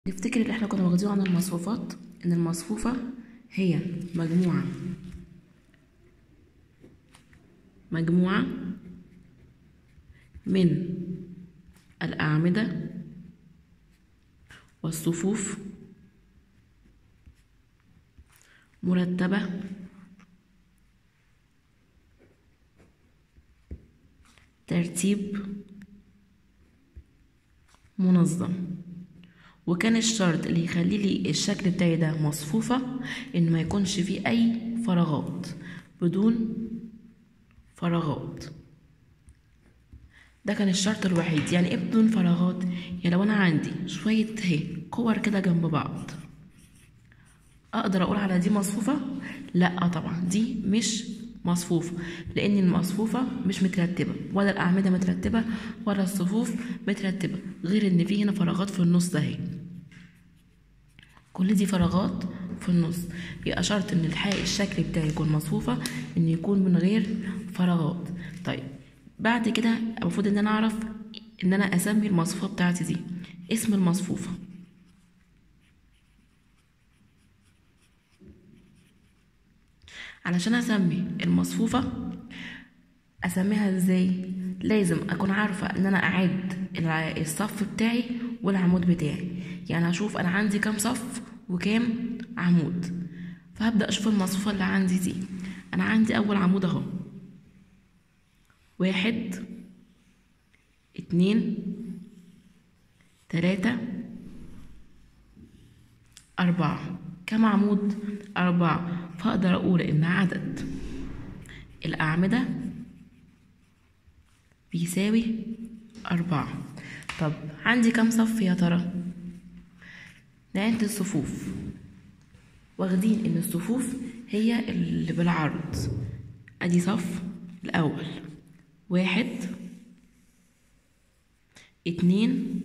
نفتكر اللي احنا كنا واخدينه عن المصفوفات ان المصفوفة هي مجموعة مجموعة من الأعمدة والصفوف مرتبة ترتيب منظم وكان الشرط اللي يخلي لي الشكل بتاعي ده مصفوفة ان ما يكونش فيه اي فراغات بدون فراغات ده كان الشرط الوحيد يعني ايه بدون فراغات يعني لو انا عندي شوية اهي كور كده جنب بعض اقدر اقول على دي مصفوفة لا طبعا دي مش مصفوفة لان المصفوفة مش مترتبة ولا الاعمدة مترتبة ولا الصفوف مترتبة غير ان في هنا فراغات في النص ده اهي كل دي فراغات في النص يبقى شرط ان الحقيقة الشكل بتاعي يكون مصفوفة ان يكون من غير فراغات طيب بعد كده المفروض ان انا اعرف ان انا اسمي المصفوفة بتاعتي دي اسم المصفوفة علشان اسمي المصفوفة اسميها ازاي لازم اكون عارفة ان انا اعد الصف بتاعي والعمود بتاعي يعني اشوف انا عندي كام صف وكام عمود فهبدأ اشوف المصفوفة اللي عندي دي انا عندي اول عمود اهو واحد اتنين تلاتة أربعة كم عمود؟ أربعة فأقدر أقول إن عدد الأعمدة بيساوي أربعة طب عندي كم صف يا ترى؟ نعد الصفوف واخدين إن الصفوف هي اللي بالعرض أدي صف الأول واحد اتنين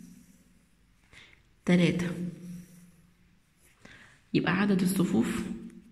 تلاتة يبقى عدد الصفوف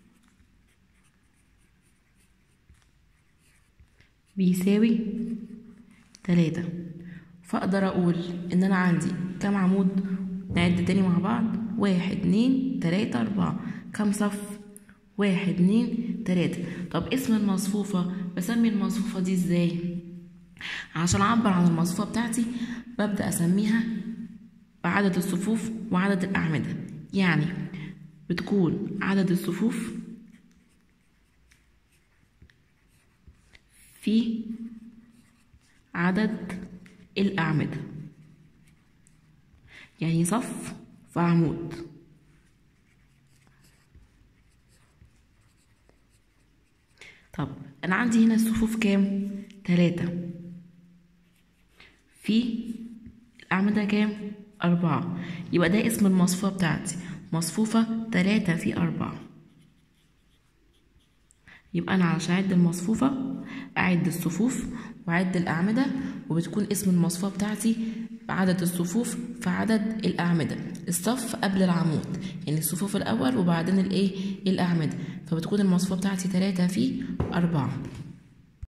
بيساوي تلاتة فأقدر أقول إن أنا عندي كم عمود نعد تاني مع بعض واحد اتنين تلاتة أربعة كم صف واحد اتنين تلاتة طب اسم المصفوفة بسمي المصفوفة دي ازاي عشان أعبر عن المصفوفة بتاعتي ببدأ أسميها بعدد الصفوف وعدد الأعمدة يعني بتكون عدد الصفوف في عدد الأعمدة يعني صف في عمود طب أنا عندي هنا الصفوف كام؟ تلاتة في الأعمدة كام؟ أربعة يبقى ده اسم المصفوفة بتاعتي مصفوفة تلاتة في أربعة يبقى أنا علشان أعد المصفوفة أعد الصفوف وأعد الأعمدة وبتكون اسم المصفوفة بتاعتي بعدد الصفوف في عدد الأعمدة الصف قبل العمود يعني الصفوف الأول وبعدين الإيه الأعمدة فبتكون المصفوفة بتاعتي تلاتة في أربعة